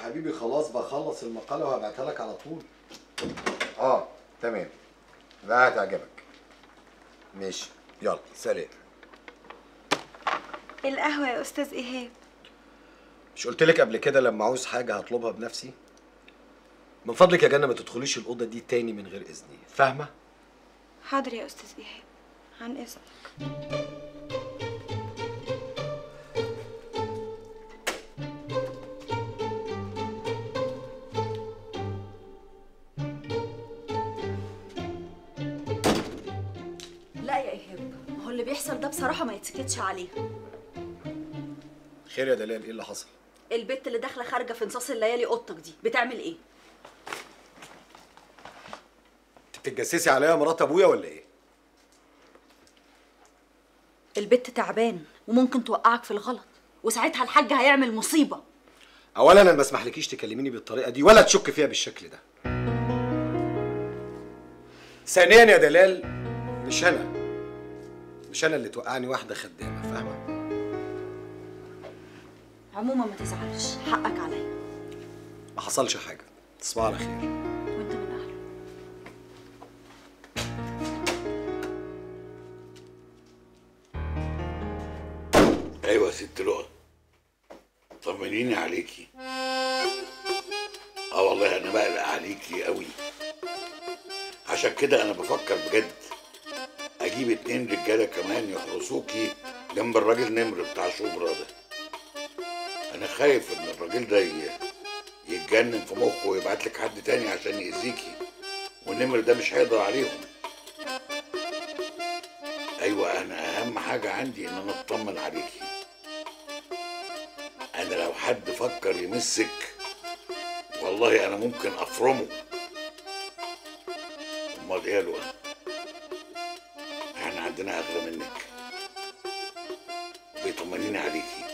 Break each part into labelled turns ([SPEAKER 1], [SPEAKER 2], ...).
[SPEAKER 1] حبيبي خلاص بخلص المقاله وهبعتها لك على طول
[SPEAKER 2] اه تمام لا هتعجبك ماشي يلا سلام
[SPEAKER 3] القهوة يا أستاذ إيهاب
[SPEAKER 1] مش قلت لك قبل كده لما عاوز حاجه هطلبها بنفسي من فضلك يا جنة ما تدخليش الاوضه دي تاني من غير اذني فاهمه
[SPEAKER 3] حاضر يا أستاذ إيهاب عن إذنك
[SPEAKER 4] لا يا ايهاب ما هو اللي بيحصل ده بصراحه ما يتسكتش عليه
[SPEAKER 1] خير يا دلال ايه اللي حصل
[SPEAKER 4] البت اللي داخله خارجه في نصاص الليالي اوضتك دي بتعمل ايه
[SPEAKER 1] انت بتتجسسي عليا يا مرات ابويا ولا ايه
[SPEAKER 4] البت تعبان وممكن توقعك في الغلط وساعتها الحاج هيعمل مصيبه
[SPEAKER 1] اولا انا ما بسمحلكيش تكلميني بالطريقه دي ولا تشك فيها بالشكل ده ثانيا يا دلال مش انا مش انا اللي توقعني واحده خدامه فاهمه
[SPEAKER 4] عموما ما تزعلش حقك عليا
[SPEAKER 1] ما حصلش حاجه تصبح على خير
[SPEAKER 4] وانت من اهله
[SPEAKER 5] ايوه يا ست لؤى طمنيني عليكي اه والله انا بقلق عليكي قوي عشان كده انا بفكر بجد اجيب اتنين رجاله كمان يحرسوكي جنب الراجل نمر بتاع شبرا ده انا خايف ان الراجل ده ي- يتجنن في مخه ويبعت لك حد تاني عشان يأذيكي والنمر ده مش هيقدر عليهم ايوه انا اهم حاجه عندي ان انا اطمن عليكي انا لو حد فكر يمسك والله انا ممكن افرمه امال ايه يا لؤى احنا عندنا اغلى منك بيطمنيني عليكي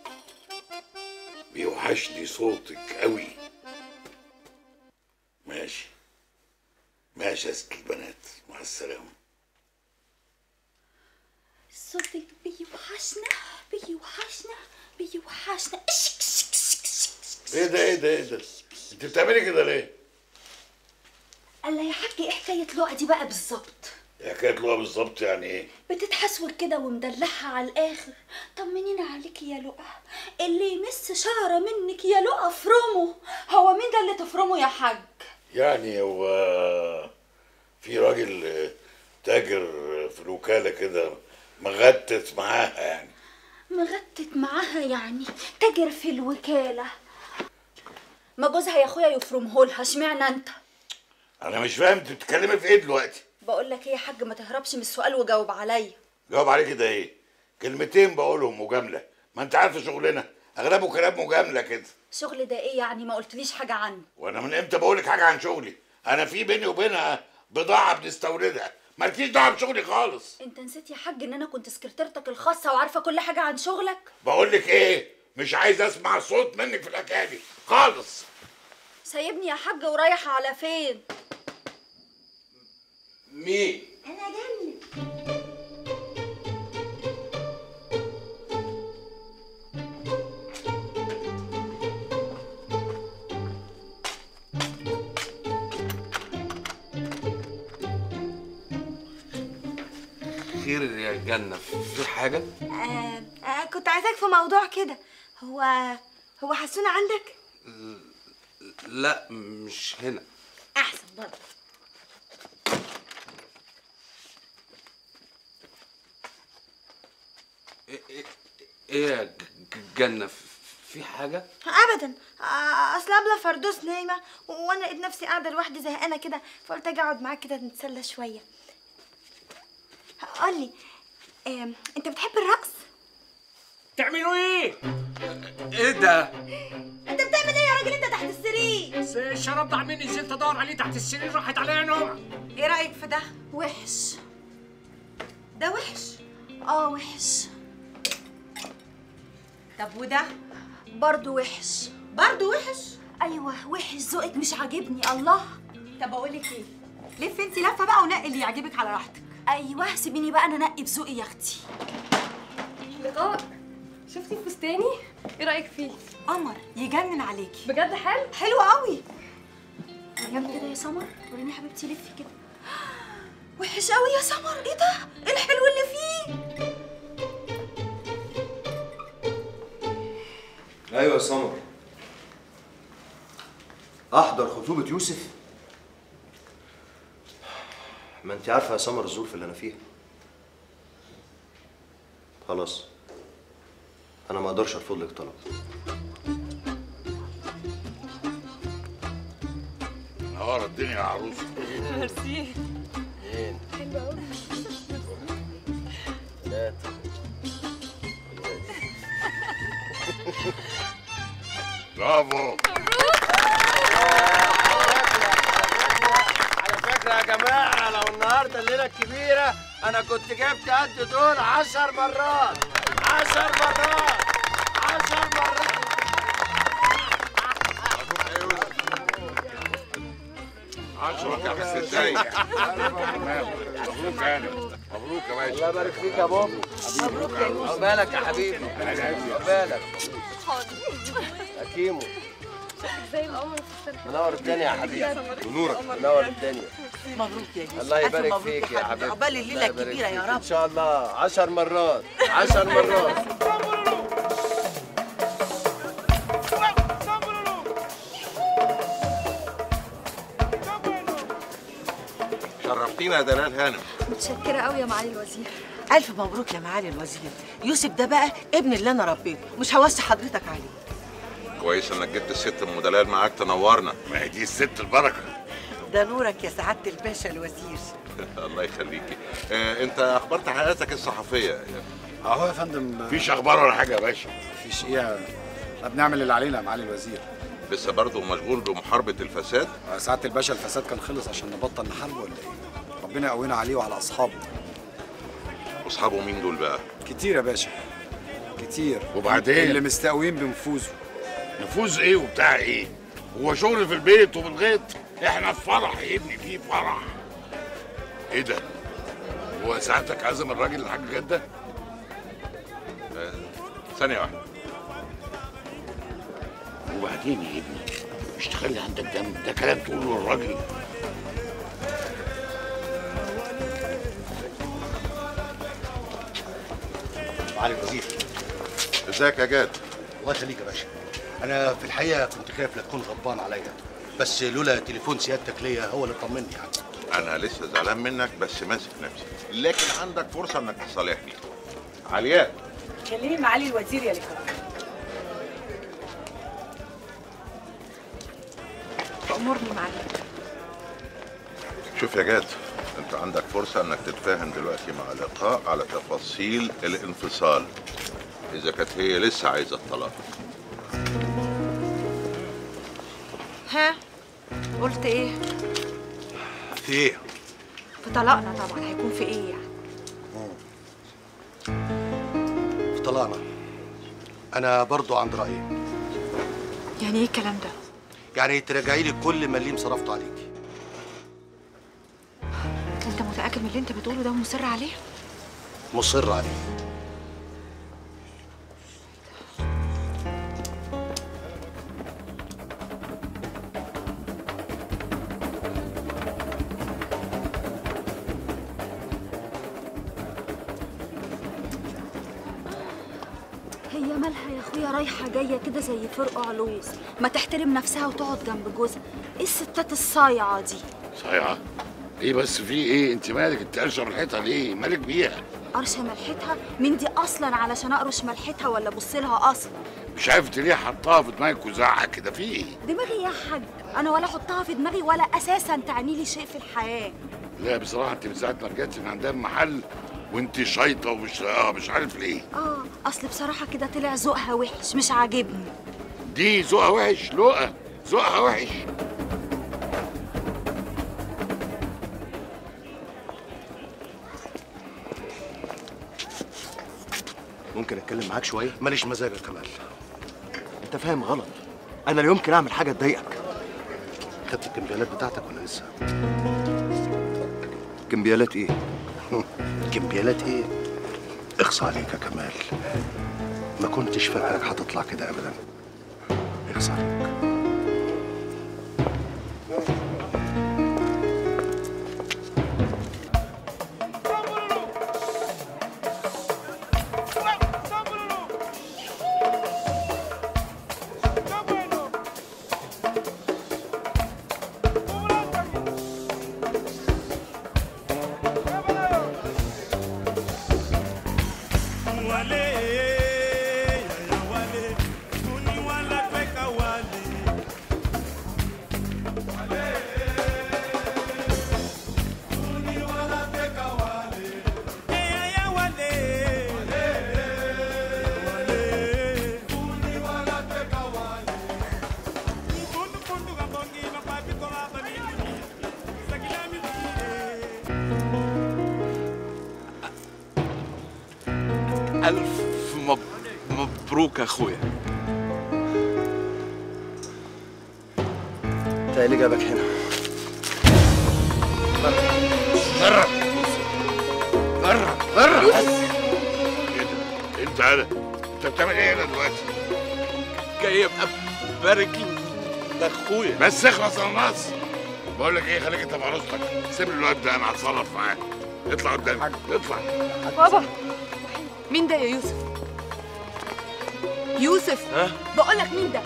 [SPEAKER 5] بيوحشني صوتك قوي ماشي ماشي يا ست البنات مع السلامه
[SPEAKER 4] صوتك بيوحشنا بيوحشنا بيوحشنا اشك شك شك شك
[SPEAKER 5] ايه ده ايه ده ايه ده انت بتعملي كده ليه
[SPEAKER 4] الله يا حاج ايه حكايه لؤى دي بقى بالظبط
[SPEAKER 5] يا حكايه لؤى بالظبط يعني ايه
[SPEAKER 4] بتتحسور كده ومدلعها على الاخر طمنينا عليكي يا لؤى اللي يمس شعره منك يا لؤى افرمه هو مين ده اللي تفرمه يا حاج
[SPEAKER 5] يعني هو في راجل تاجر في الوكالة كده مغتت معاها يعني
[SPEAKER 4] مغتت معاها يعني تاجر في الوكاله ما جوزها يا اخويا يفرمه لها اشمعنى انت
[SPEAKER 5] أنا مش فاهم أنت بتتكلمي في إيه دلوقتي؟
[SPEAKER 4] بقول لك ايه يا حاج ما تهربش من السؤال وجاوب عليا
[SPEAKER 5] جاوب عليه كده إيه؟ كلمتين بقولهم مجاملة ما أنت عارفة شغلنا أغلبه كلام مجاملة كده
[SPEAKER 4] شغل ده ايه يعني ما قلتليش حاجه عنه
[SPEAKER 5] وأنا من إمتى بقولك حاجة عن شغلي؟ أنا في بيني وبينها بضاعة بنستوردها مالكيش دعوة بشغلي خالص
[SPEAKER 4] انت نسيت يا حاج ان انا كنت سكرتيرتك الخاصه وعارفه كل حاجه عن شغلك
[SPEAKER 5] بقولك إيه؟ مش عايز أسمع صوت منك في الحكاية دي خالص
[SPEAKER 4] سايبني يا حاج ورايح على فين
[SPEAKER 5] مين؟
[SPEAKER 4] انا جنة
[SPEAKER 6] خير يا جنة في حاجة؟
[SPEAKER 3] آه آه كنت عايزاك في موضوع كده هو هو حسونة عندك
[SPEAKER 6] لا مش هنا
[SPEAKER 3] احسن برضه
[SPEAKER 6] ايه إيه- إيه يا ج- ج- جنة في حاجة؟
[SPEAKER 3] ابدا آه، اصل ابله فردوس نايمه وانا لقيت نفسي قاعده لوحدي زهقانه كده فقلت اجي اقعد معاك كده نتسلى شويه قول لي آه، انت بتحب الرقص
[SPEAKER 7] تعملوا ايه؟
[SPEAKER 6] ايه ده؟
[SPEAKER 3] انت بتعمل ايه يا راجل انت تحت السرير
[SPEAKER 7] الشراب ضاع مني نزلت ادور عليه تحت السرير راحت عليا نوم
[SPEAKER 3] ايه رايك في ده
[SPEAKER 4] وحش
[SPEAKER 3] ده وحش
[SPEAKER 4] اه وحش
[SPEAKER 3] طب وده
[SPEAKER 4] برضه وحش
[SPEAKER 3] برضه وحش
[SPEAKER 4] ايوه وحش ذوقك مش عاجبني الله
[SPEAKER 3] طب اقول لك ايه لف انت لفه بقى ونقي اللي يعجبك على راحتك
[SPEAKER 4] ايوه سيبيني بقى انا انقي بذوقي يا اختي
[SPEAKER 3] لقاء
[SPEAKER 8] شفتي فستاني ايه رايك فيه
[SPEAKER 4] قمر يجنن عليكي
[SPEAKER 8] بجد حلو
[SPEAKER 4] حلو قوي جنب كده يا سمر وريني يا حبيبتي لفي كده وحش قوي يا سمر ايه ده ايه الحلو اللي فيه
[SPEAKER 9] ايوه يا سمر احضر خطوبة يوسف ما انت عارفة يا سمر الظروف اللي انا فيها خلاص انا ما اقدرش ارفض لك طلب
[SPEAKER 5] نهار الدنيا يا عروسه
[SPEAKER 8] ميرسي حلو قوي
[SPEAKER 5] برافو
[SPEAKER 1] على فكرة يا جماعة لو النهاردة الليلة الكبيرة أنا كنت جبت قد دول عشر مرات عشر مرات عشر مرات
[SPEAKER 5] عشرة يا بس ازاي مبروك يعني مبروك يا باشا
[SPEAKER 1] الله يبارك فيك يا بابا مبروك عقبالك يا حبيبي عقبالك يا كيمو
[SPEAKER 8] زي القمر في السنة
[SPEAKER 9] منور الدنيا يا حبيبي
[SPEAKER 1] ونورك منور الدنيا
[SPEAKER 10] مبروك يا يوسف
[SPEAKER 1] الله
[SPEAKER 10] ألف
[SPEAKER 1] يبارك
[SPEAKER 10] مبروك
[SPEAKER 1] فيك يا حبيبي
[SPEAKER 10] عقبال الليله
[SPEAKER 1] الله يبارك
[SPEAKER 10] الكبيره يا
[SPEAKER 1] فيك.
[SPEAKER 10] رب
[SPEAKER 1] إن شاء الله عشر مرات عشر مرات
[SPEAKER 5] شرفتينا يا دلال هانم
[SPEAKER 4] متشكره قوي يا معالي الوزير
[SPEAKER 10] الف مبروك يا معالي الوزير يوسف ده بقى ابن اللي انا ربيته مش هوصي حضرتك عليه
[SPEAKER 5] كويس انك جبت الست ام دلال معاك تنورنا ما هي دي الست البركه
[SPEAKER 10] ده نورك يا سعاده الباشا الوزير
[SPEAKER 5] الله يخليكي آه انت اخبرت حياتك الصحفيه
[SPEAKER 11] اهو يا فندم
[SPEAKER 5] مفيش اخبار ولا حاجه يا باشا
[SPEAKER 11] مفيش ايه احنا بنعمل اللي علينا يا معالي الوزير
[SPEAKER 5] لسه برضه مشغول بمحاربه الفساد
[SPEAKER 11] آه، سعاده الباشا الفساد كان خلص عشان نبطل نحاربه ولا ايه ربنا يقوينا عليه وعلى اصحابه
[SPEAKER 5] واصحابه مين دول بقى
[SPEAKER 11] كتير يا باشا كتير
[SPEAKER 5] وبعدين؟
[SPEAKER 11] اللي مستقويين بنفوذه
[SPEAKER 5] نفوذ ايه وبتاع ايه هو شغل في البيت وفي الغيط احنا في فرح يا ابني في فرح ايه ده هو ساعتك عزم الراجل الحاج جده آه، ثانيه واحده وبعدين يا ابني مش تخلي عندك دم ده كلام تقوله للراجل
[SPEAKER 12] معالي الوزير
[SPEAKER 5] ازيك يا جاد
[SPEAKER 12] الله يخليك يا باشا انا في الحقيقه كنت خايف لا تكون غضبان عليا بس لولا تليفون سيادتك ليا هو اللي طمني يعني
[SPEAKER 5] انا لسه زعلان منك بس ماسك نفسي لكن عندك فرصه انك تصالحني علياء
[SPEAKER 10] كلمي معالي الوزير يا لكرم
[SPEAKER 4] امرني معالي
[SPEAKER 5] شوف يا جاد انت عندك فرصة انك تتفاهم دلوقتي مع لقاء على تفاصيل الانفصال اذا كانت هي لسه عايزة الطلاق
[SPEAKER 4] ها قلت ايه
[SPEAKER 12] في ايه
[SPEAKER 4] في طلاقنا طبعا هيكون في ايه يعني
[SPEAKER 12] في طلاقنا انا برضو عند رايي
[SPEAKER 4] يعني ايه الكلام ده
[SPEAKER 12] يعني تراجعي لي كل مليم صرفته عليكي
[SPEAKER 4] انت متاكد من اللي انت بتقوله ده ومصر عليه
[SPEAKER 12] مصر عليه
[SPEAKER 4] هي مالها يا اخويا رايحه جايه كده زي فرقع علوز ما تحترم نفسها وتقعد جنب جوزها ايه الستات الصايعه دي
[SPEAKER 5] صحيحة ايه بس في ايه انت مالك انت قرشه ملحتها ليه مالك بيها
[SPEAKER 4] قرشه ملحتها مين دي اصلا علشان اقرش ملحتها ولا ابص لها اصلا
[SPEAKER 5] مش عارف ليه حطها في دماغك وزعق كده في ايه
[SPEAKER 4] دماغي يا حاج انا ولا احطها في دماغي ولا اساسا تعني لي شيء في الحياه
[SPEAKER 5] لا بصراحة انت من ساعة ما رجعتي من عندها المحل وانت شايطة ومش اه مش عارف ليه
[SPEAKER 4] اه اصل بصراحه كده طلع ذوقها وحش مش عاجبني
[SPEAKER 5] دي ذوقها وحش لقى ذوقها وحش
[SPEAKER 12] ممكن اتكلم معاك شويه ماليش مزاج يا كمال انت فاهم غلط انا لا يمكن اعمل حاجه تضايقك خدت الكمبيالات بتاعتك ولا لسه
[SPEAKER 9] كمبيالات ايه
[SPEAKER 12] كمبيالات ايه اخص عليك يا كمال ما كنتش فاكرك هتطلع كده ابدا اخص عليك
[SPEAKER 6] ألف مب... مبروك يا أخويا
[SPEAKER 12] انت ايه اللي جابك هنا؟
[SPEAKER 5] بره بره بره ايه ده؟ انت انا انت بتعمل ايه هنا دلوقتي؟
[SPEAKER 6] جاي ابقى بارك لاخويا
[SPEAKER 5] بس اخلص يا ناصر بقول لك ايه خليك انت في عروستك سيب لي الواد ده انا هتصرف معاه اطلع قدامي اطلع
[SPEAKER 8] بابا مين ده يا يوسف يوسف
[SPEAKER 1] ها؟
[SPEAKER 8] بقول لك مين ده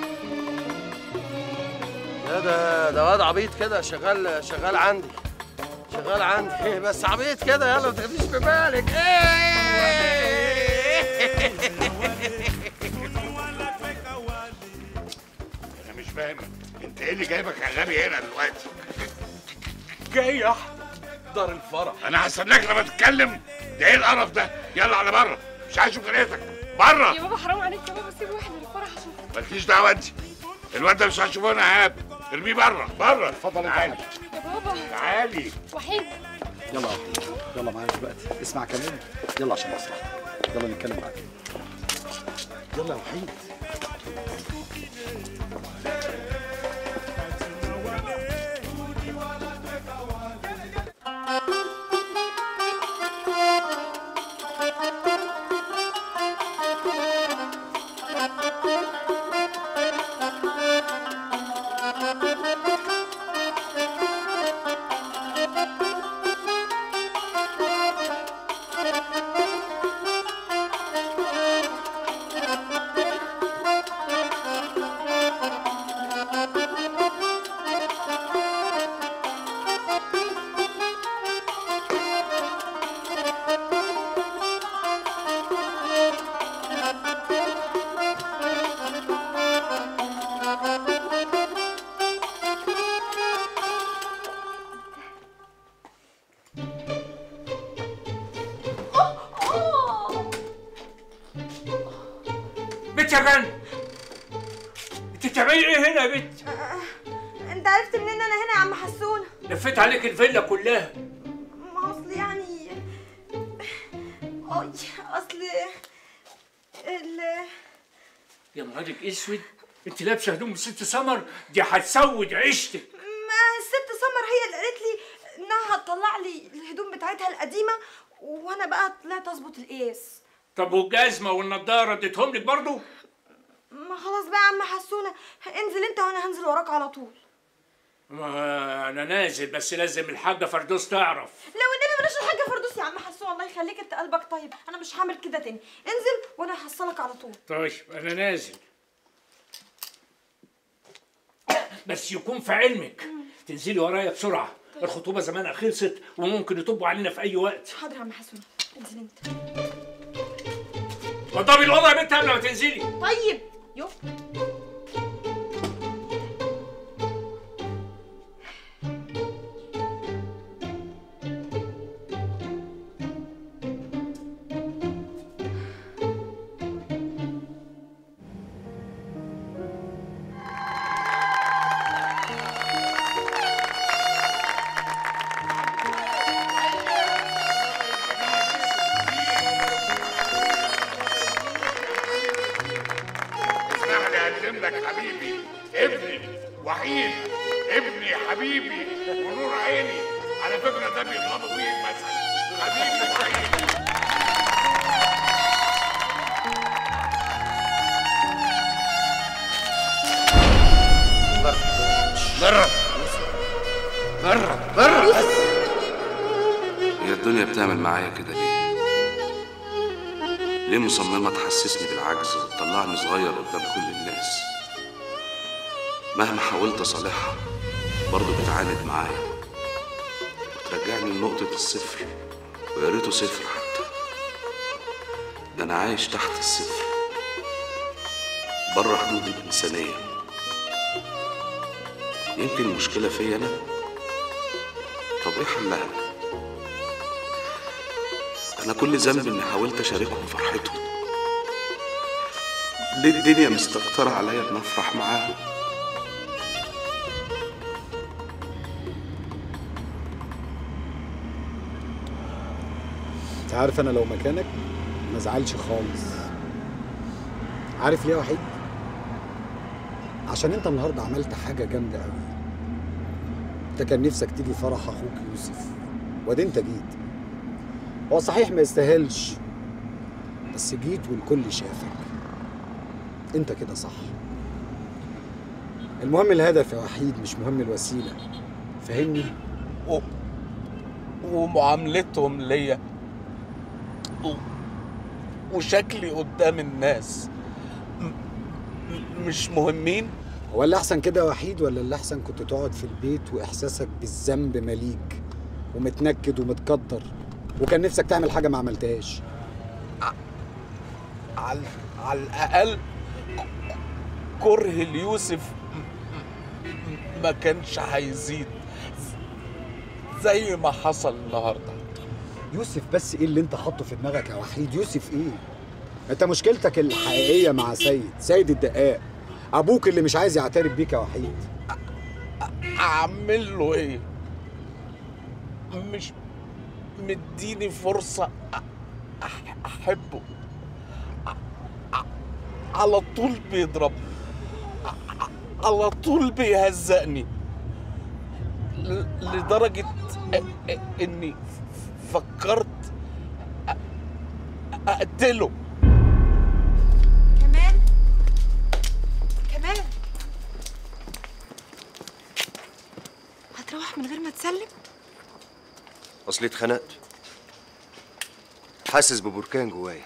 [SPEAKER 1] لا ده ده واد عبيط كده شغال شغال عندي شغال عندي بس عبيط كده يلا ما تاخديش في بالك
[SPEAKER 5] انا مش فاهم انت ايه اللي جايبك يا غبي هنا دلوقتي
[SPEAKER 6] جاي احضر الفرح
[SPEAKER 5] انا هستناك لما تتكلم ده ايه القرف ده يلا على بره مش عايز اشوف طريقتك بره
[SPEAKER 8] يا بابا حرام عليك يا بابا سيب واحد للفرح عشان
[SPEAKER 5] مالكيش دعوه انت الواد ده مش هتشوفه هنا يا هاب ارميه بره بره اتفضل تعالي
[SPEAKER 8] يا بابا
[SPEAKER 5] تعالي
[SPEAKER 8] وحيد
[SPEAKER 11] يلا يا وحيد يلا معايا دلوقتي اسمع كلامي يلا عشان مصلحة يلا نتكلم بعدين يلا يا وحيد
[SPEAKER 7] بنت يا جن انت بتعملي ايه هنا يا بنت؟
[SPEAKER 3] انت عرفت منين انا هنا يا عم حسونه
[SPEAKER 7] لفيت عليك الفيلا كلها
[SPEAKER 3] ما اصل يعني اي اصل ال
[SPEAKER 7] يا نهارك اسود انت لابسه هدوم الست سمر دي هتسود عيشتك
[SPEAKER 3] ما الست سمر هي اللي قالت لي انها هتطلع لي الهدوم بتاعتها القديمه وانا بقى طلعت اظبط القياس
[SPEAKER 7] طب والجزمه والنضاره اديتهم لك برضه؟
[SPEAKER 3] ما خلاص بقى يا عم حسونه انزل انت وانا هنزل وراك على طول
[SPEAKER 7] ما انا نازل بس لازم الحاجه فردوس تعرف
[SPEAKER 3] لو النبي بلاش الحاجه فردوس يا عم حسونه الله يخليك انت قلبك طيب انا مش هعمل كده تاني انزل وانا هحصلك على طول
[SPEAKER 7] طيب انا نازل بس يكون في علمك تنزلي ورايا بسرعه الخطوبه زمانها خلصت وممكن يطبوا علينا في اي وقت
[SPEAKER 3] حاضر يا عم حسونه انزل انت
[SPEAKER 7] وضبي الوضع يا بنت قبل ما تنزلي
[SPEAKER 3] طيب يو
[SPEAKER 5] اسمح لي اقدم لك حبيبي ابني وحيد ابني حبيبي ونور عيني على فكره ده بيضربوا فيه المثل حبيبي وحيد
[SPEAKER 6] بره بره بره هي الدنيا بتعمل معايا كده ليه؟ ليه مصممة تحسسني بالعجز وتطلعني صغير قدام كل الناس؟ مهما حاولت أصالحها برضه بتعاند معايا وترجعني لنقطة الصفر ويا ريته صفر حتى ده أنا عايش تحت الصفر بره حدود الإنسانية يمكن المشكلة فيا أنا طب إيه حلها؟ أنا كل ذنب إني حاولت أشاركهم فرحتهم ليه الدنيا مستكترة عليا إن أفرح معاهم؟
[SPEAKER 11] انت عارف انا لو مكانك ما زعلش خالص عارف ليه يا وحيد عشان انت النهارده عملت حاجه جامده قوي انت كان نفسك تيجي فرح اخوك يوسف وادي انت جيت هو صحيح ما يستاهلش بس جيت والكل شافك انت كده صح المهم الهدف يا وحيد مش مهم الوسيله فاهمني
[SPEAKER 13] و... ومعاملتهم ليا و... وشكلي قدام الناس م... م- مش مهمين
[SPEAKER 11] هو اللي احسن كده يا وحيد ولا اللي احسن كنت تقعد في البيت واحساسك بالذنب مليك ومتنكد ومتقدر وكان نفسك تعمل حاجه ما عملتهاش
[SPEAKER 13] على على الاقل كره ليوسف م- م- ما كانش هيزيد زي ما حصل النهارده
[SPEAKER 11] يوسف بس ايه اللي انت حاطه في دماغك يا وحيد يوسف ايه انت مشكلتك الحقيقيه مع سيد سيد الدقاق ابوك اللي مش عايز يعترف بيك يا وحيد
[SPEAKER 13] اعمل له ايه مش مديني فرصة أح- أحبه ع- على طول بيضرب ع- على طول بيهزقني ل- لدرجة أ- أ- إني ف- فكرت أ- أقتله
[SPEAKER 8] كمان كمان هتروح من غير ما تسلم
[SPEAKER 12] اصلي اتخنقت حاسس ببركان جوايا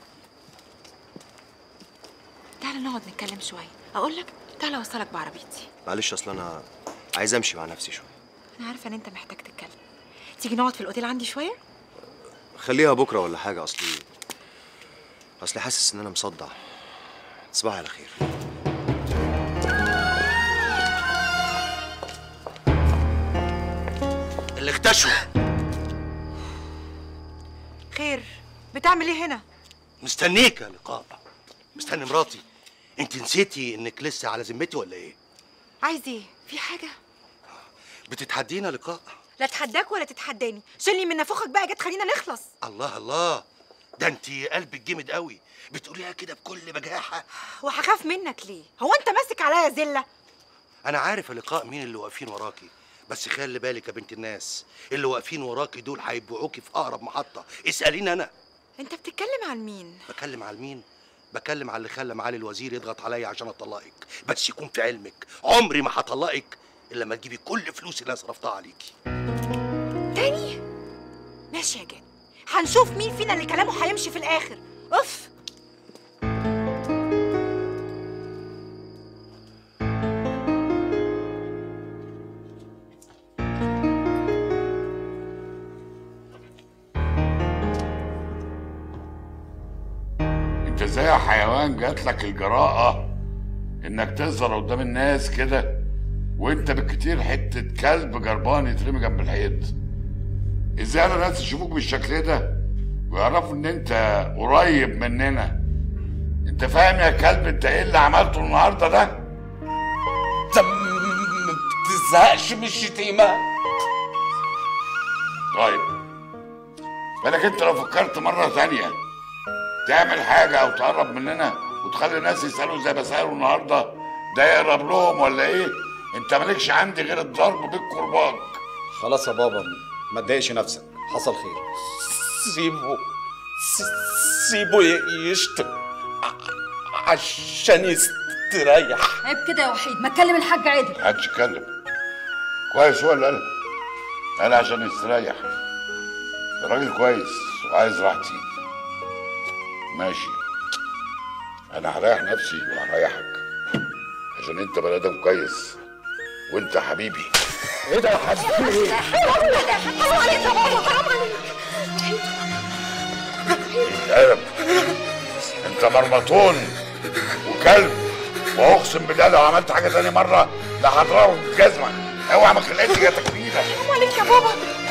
[SPEAKER 8] تعالى نقعد نتكلم شويه اقول لك تعالى اوصلك بعربيتي
[SPEAKER 12] معلش اصل انا عايز امشي مع نفسي شويه
[SPEAKER 8] انا عارفه ان انت محتاج تتكلم تيجي نقعد في الاوتيل عندي شويه
[SPEAKER 12] خليها بكره ولا حاجه اصلي اصلي حاسس ان انا مصدع تصبحي على خير اللي اختشوا
[SPEAKER 8] خير بتعمل ايه هنا
[SPEAKER 12] مستنيك يا لقاء مستني مراتي انت نسيتي انك لسه على ذمتي ولا ايه
[SPEAKER 8] عايز ايه في حاجه
[SPEAKER 12] بتتحدينا لقاء
[SPEAKER 8] لا اتحداك ولا تتحداني شيلني من نافوخك بقى جت خلينا نخلص
[SPEAKER 12] الله الله ده انت قلبك جامد قوي بتقوليها كده بكل بجاحه
[SPEAKER 8] وهخاف منك ليه هو انت ماسك عليا زله
[SPEAKER 12] انا عارف يا لقاء مين اللي واقفين وراكي بس خلي بالك يا بنت الناس اللي واقفين وراكي دول هيبيعوكي في اقرب محطه اساليني انا
[SPEAKER 8] انت بتتكلم عن مين
[SPEAKER 12] بكلم على مين بكلم على اللي خلى معالي الوزير يضغط عليا عشان اطلقك بس يكون في علمك عمري ما هطلقك الا لما تجيبي كل فلوس اللي انا صرفتها عليكي
[SPEAKER 8] تاني ماشي يا جد هنشوف مين فينا اللي كلامه هيمشي في الاخر اف
[SPEAKER 5] انت ازاي يا حيوان جات لك الجراءة انك تظهر قدام الناس كده وانت بالكتير حتة كلب جربان يترمي جنب الحيط ازاي انا الناس يشوفوك بالشكل ده ويعرفوا ان انت قريب مننا انت فاهم يا كلب انت ايه اللي عملته النهارده ده
[SPEAKER 13] انت ما بتزهقش من الشتيمة
[SPEAKER 5] طيب بالك انت لو فكرت مرة تانية تعمل حاجة أو تقرب مننا وتخلي الناس يسألوا زي ما سألوا النهاردة ده يقرب لهم ولا إيه؟ أنت مالكش عندي غير الضرب بالكرباج
[SPEAKER 11] خلاص يا بابا ما تضايقش نفسك حصل خير
[SPEAKER 13] سيبه س- سيبه ي- يشتم ع- عشان يستريح
[SPEAKER 4] عيب كده يا وحيد ما تكلم الحاج عدل
[SPEAKER 5] محدش يتكلم كويس هو اللي قال قال عشان يستريح الراجل كويس وعايز راحتي ماشي انا هريح نفسي وهريحك عشان انت بني ادم كويس وانت حبيبي
[SPEAKER 1] ايه ده يا حاج
[SPEAKER 8] حرام عليك يا بابا حرام عليك
[SPEAKER 5] اتقلب انت مرمطون وكلب واقسم بالله لو عملت حاجه تاني مره لا هضربك بالجزمه اوعى ما خلقتي جاتك كبيره
[SPEAKER 8] حرام عليك يا بابا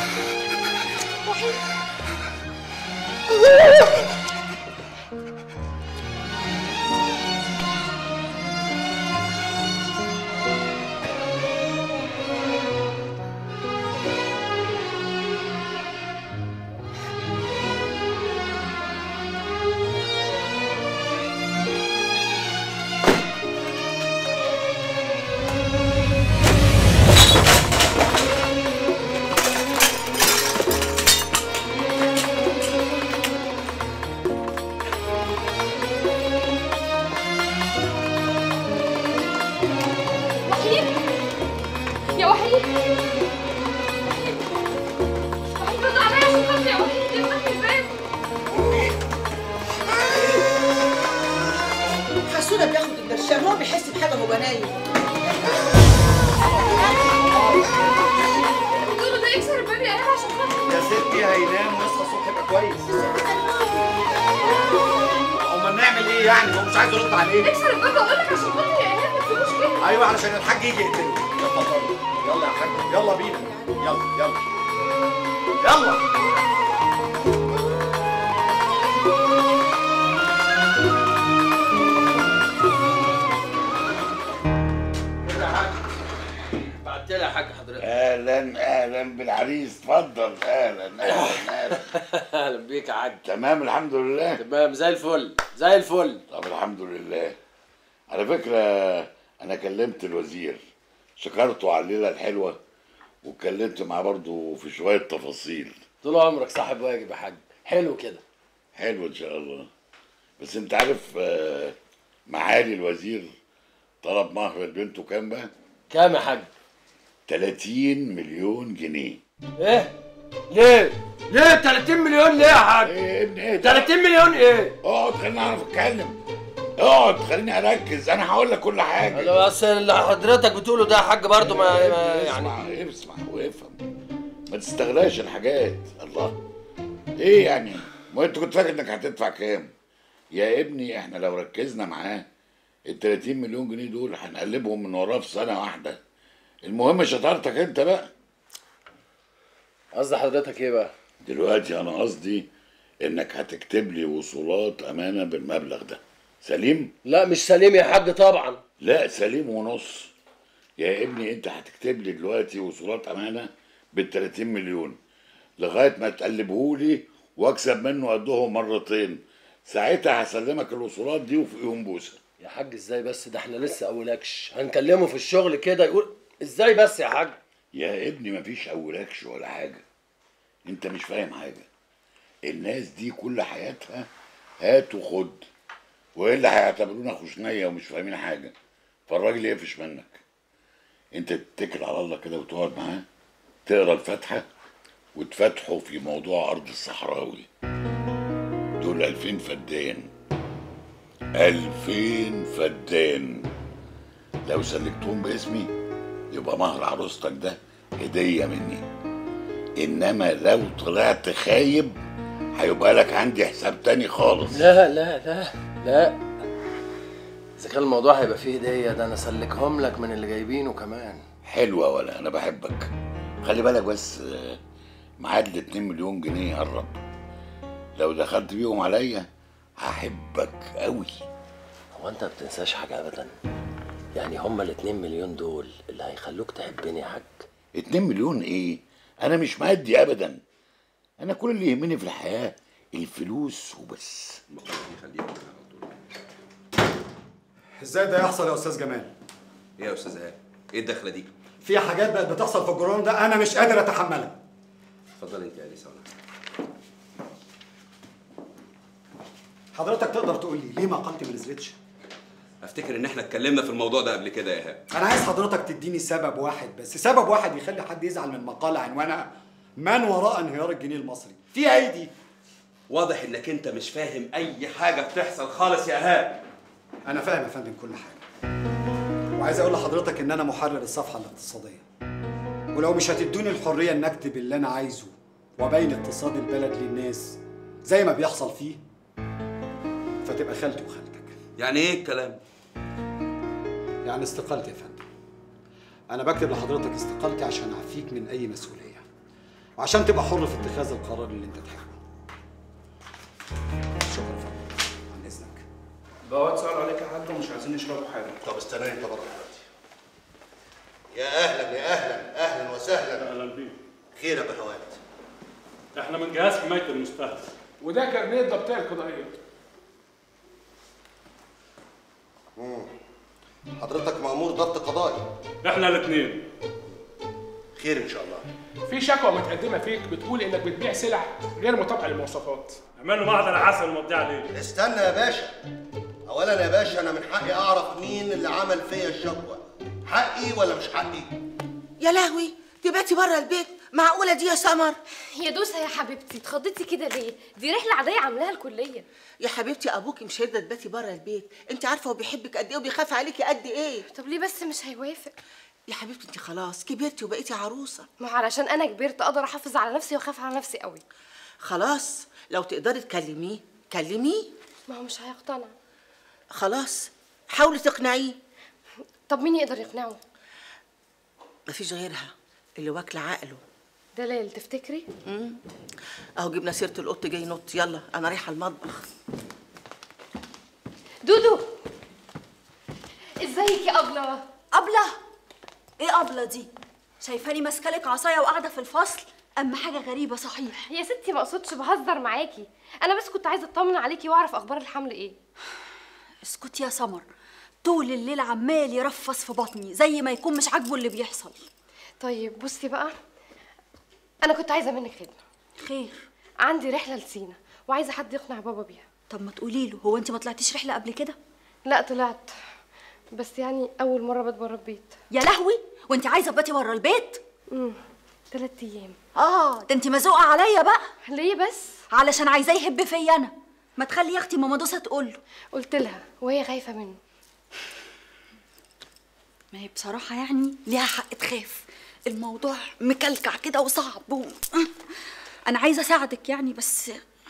[SPEAKER 14] وحيد يا وحيد وحيد رد عليا عشان خاطري يا وحيد افتح لي الباب
[SPEAKER 10] حسونا بياخد البرشام هو بيحس بحاجه وهو نايم
[SPEAKER 14] بتقولوا ده يكسر الباب يا ايهاب عشان خاطري
[SPEAKER 12] يا ستي هينام ويصحى الصبح يبقى كويس امال نعمل ايه يعني هو مش عايز يرد عليك
[SPEAKER 14] اكسر الباب بقول لك عشان خاطري يا ايهاب ما تسيبوش كده
[SPEAKER 12] ايوه علشان الحاج يجي يقتله يلا طبعا يلا يا حاج يلا بينا يلا يلا يلا
[SPEAKER 1] بعت لي يا حاج حضرتك
[SPEAKER 5] اهلا اهلا بالعريس اتفضل اهلا اهلا اهلا
[SPEAKER 1] اهلا بيك يا حاج
[SPEAKER 5] تمام الحمد لله
[SPEAKER 1] تمام زي الفل زي الفل
[SPEAKER 5] طب الحمد لله على فكره انا كلمت الوزير شكرته على الليله الحلوه واتكلمت معاه برضه في شويه تفاصيل
[SPEAKER 1] طول عمرك صاحب واجب يا حاج حلو كده
[SPEAKER 5] حلو ان شاء الله بس انت عارف آه، معالي الوزير طلب مهر بنته كام بقى؟
[SPEAKER 1] كام يا حاج
[SPEAKER 5] 30 مليون جنيه
[SPEAKER 1] ايه ليه ليه 30 مليون ليه يا حاج
[SPEAKER 5] ايه يا ابني ايه
[SPEAKER 1] 30 مليون ايه
[SPEAKER 5] اقعد خليني اعرف اتكلم اقعد خليني اركز انا هقول لك كل حاجه
[SPEAKER 1] انا بس اللي حضرتك بتقوله ده يا حاج برضه ما ما-
[SPEAKER 5] اسمع
[SPEAKER 1] يعني
[SPEAKER 5] اسمع وافهم ما تستغلاش الحاجات الله ايه يعني ما انت كنت فاكر انك هتدفع كام يا ابني احنا لو ركزنا معاه ال 30 مليون جنيه دول هنقلبهم من وراه في سنه واحده المهم شطارتك انت بقى
[SPEAKER 1] قصد حضرتك ايه بقى
[SPEAKER 5] دلوقتي انا قصدي انك هتكتب لي وصولات امانه بالمبلغ ده سليم
[SPEAKER 1] لا مش سليم يا حاج طبعا
[SPEAKER 5] لا سليم ونص يا ابني انت هتكتب لي دلوقتي وصولات امانه بال 30 مليون لغايه ما تقلبهولي واكسب منه قدهم مرتين ساعتها هسلمك الوصولات دي وفوقيهم بوسه
[SPEAKER 1] يا حاج ازاي بس ده احنا لسه اولكش هنكلمه في الشغل كده يقول ازاي بس يا حاج
[SPEAKER 5] يا ابني مفيش اولكش ولا حاجه انت مش فاهم حاجه الناس دي كل حياتها هات وخد والا هيعتبرونا خشنيه ومش فاهمين حاجه فالراجل يقفش منك انت تتكل على الله كده وتقعد معاه تقرا الفاتحه وتفتحه في موضوع ارض الصحراوي دول ألفين فدان ألفين فدان لو سلكتهم باسمي يبقى مهر عروستك ده هدية مني إنما لو طلعت خايب هيبقى لك عندي حساب تاني خالص
[SPEAKER 1] لا لا لا لا اذا كان الموضوع هيبقى فيه هديه ده انا اسلكهم لك من اللي جايبينه كمان
[SPEAKER 5] حلوة ولا أنا بحبك خلي بالك بس آه، ميعاد ال 2 مليون جنيه قرب لو دخلت بيهم عليا هحبك قوي
[SPEAKER 1] هو انت ما بتنساش حاجه ابدا يعني هما ال 2 مليون دول اللي هيخلوك تحبني يا حاج
[SPEAKER 5] 2 مليون ايه انا مش مادي ابدا انا كل اللي يهمني في الحياه الفلوس وبس
[SPEAKER 11] ازاي ده يحصل يا استاذ جمال
[SPEAKER 9] ايه يا استاذ ايه ايه الدخله دي
[SPEAKER 11] في حاجات بقت بتحصل في الجرون ده انا مش قادر اتحملها
[SPEAKER 9] اتفضل انت يا انسه
[SPEAKER 11] حضرتك تقدر تقول لي ليه مقالتي ما نزلتش
[SPEAKER 15] افتكر ان احنا اتكلمنا في الموضوع ده قبل كده يا ايهاب
[SPEAKER 11] انا عايز حضرتك تديني سبب واحد بس سبب واحد يخلي حد يزعل من مقاله عنوانها من وراء انهيار الجنيه المصري في ايدي
[SPEAKER 15] واضح انك انت مش فاهم اي حاجه بتحصل خالص يا ايهاب
[SPEAKER 11] انا فاهم يا فندم كل حاجه وعايز اقول لحضرتك ان انا محرر الصفحه الاقتصاديه ولو مش هتدوني الحريه ان اكتب اللي انا عايزه وابين اقتصاد البلد للناس زي ما بيحصل فيه فتبقى خالتي وخالتك
[SPEAKER 15] يعني ايه الكلام
[SPEAKER 11] يعني استقالتي يا فندم انا بكتب لحضرتك استقالتي عشان اعفيك من اي مسؤوليه وعشان تبقى حر في اتخاذ القرار اللي انت تحبه شكرا يا فندم عن اذنك
[SPEAKER 16] بواد سؤال عليك يا حاج ومش عايزين نشربوا حاجه
[SPEAKER 12] طب استناني طب دلوقتي يا اهلا يا اهلا اهلا وسهلا
[SPEAKER 17] اهلا بيك
[SPEAKER 12] خير يا بهوات
[SPEAKER 17] احنا من جهاز حمايه المستهدف
[SPEAKER 16] وده كارنيه الضبطيه القضائيه
[SPEAKER 12] مم. حضرتك مأمور ضبط قضائي
[SPEAKER 17] احنا الاثنين
[SPEAKER 12] خير ان شاء الله
[SPEAKER 16] في شكوى متقدمه فيك بتقول انك بتبيع سلع غير مطابقه للمواصفات
[SPEAKER 17] اعمل له معدل حسن ومضي عليه
[SPEAKER 12] استنى يا باشا اولا يا باشا انا من حقي اعرف مين اللي عمل فيا الشكوى حقي ولا مش حقي
[SPEAKER 10] يا لهوي تباتي بره البيت معقوله دي يا سمر
[SPEAKER 14] يا دوسة يا حبيبتي اتخضيتي كده ليه؟ دي رحلة عادية عاملاها الكلية
[SPEAKER 10] يا حبيبتي ابوكي مش هيرضى تباتي بره البيت انت عارفه هو بيحبك قد ايه وبيخاف عليكي قد ايه
[SPEAKER 14] طب ليه بس مش هيوافق
[SPEAKER 10] يا حبيبتي انت خلاص كبرتي وبقيتي عروسه
[SPEAKER 14] ما هو علشان انا كبرت اقدر احافظ على نفسي واخاف على نفسي قوي
[SPEAKER 10] خلاص لو تقدري تكلميه كلميه
[SPEAKER 14] ما هو مش هيقتنع
[SPEAKER 10] خلاص حاولي تقنعيه
[SPEAKER 14] طب مين يقدر يقنعه
[SPEAKER 10] مفيش غيرها اللي واكله عقله
[SPEAKER 14] دلال تفتكري
[SPEAKER 10] امم اهو جبنا سيره القط جاي ينط يلا انا رايحه المطبخ
[SPEAKER 14] دودو ازيك يا ابله
[SPEAKER 4] أبلة إيه أبلة دي؟ شايفاني ماسكالك عصاية وقاعدة في الفصل أما حاجة غريبة صحيح
[SPEAKER 14] يا ستي ما اقصدش بهزر معاكي انا بس كنت عايزه اطمن عليكي واعرف اخبار الحمل ايه
[SPEAKER 4] اسكتي يا سمر طول الليل عمال يرفص في بطني زي ما يكون مش عاجبه اللي بيحصل
[SPEAKER 14] طيب بصي بقى انا كنت عايزه منك خدمه
[SPEAKER 4] خير
[SPEAKER 14] عندي رحله لسينا وعايزه حد يقنع بابا بيها
[SPEAKER 4] طب ما تقولي له هو انت ما طلعتيش رحله قبل كده
[SPEAKER 14] لا طلعت بس يعني اول مره بات بره البيت
[SPEAKER 4] يا لهوي وانت عايزه تباتي بره البيت
[SPEAKER 14] امم ثلاث ايام
[SPEAKER 4] اه ده انت مزوقه عليا بقى
[SPEAKER 14] ليه بس
[SPEAKER 4] علشان عايزاه يحب فيا انا ما تخلي يا اختي ماما دوسه تقول له
[SPEAKER 14] قلت لها وهي خايفه منه
[SPEAKER 4] ما هي بصراحه يعني ليها حق تخاف الموضوع مكلكع كده وصعب و... انا عايزه اساعدك يعني بس